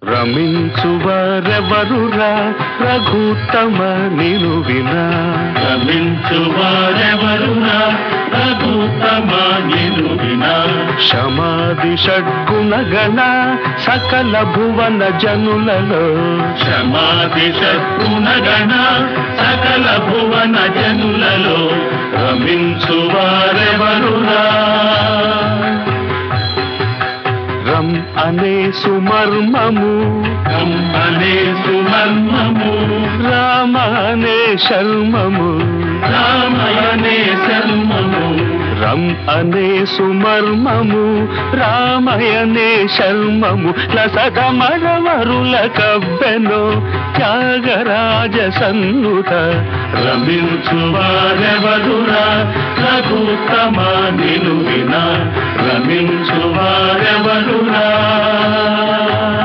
రమించువారెవరురా రఘుత్తమ నిను వినా రమించువారెవరునా రఘుతమ నిను వినా క్షమాది షడ్గుణగణ సకల భువన జనులలో క్షమాది శత్రునగణ సకల భువన జనులలో రమించువారెవరునా రం అనే సుమర్మము కం అనే సుమర్మము రామ అనే శర్మము రామయనే శర్మము రం అనే సుమర్మము రామయనే శర్మము లసదమరవరుల కవ్వెను త్యాగరాజ సన్నుత రమించువారెవరురా రఘుతమ నిను వినా రమించువారెవరురా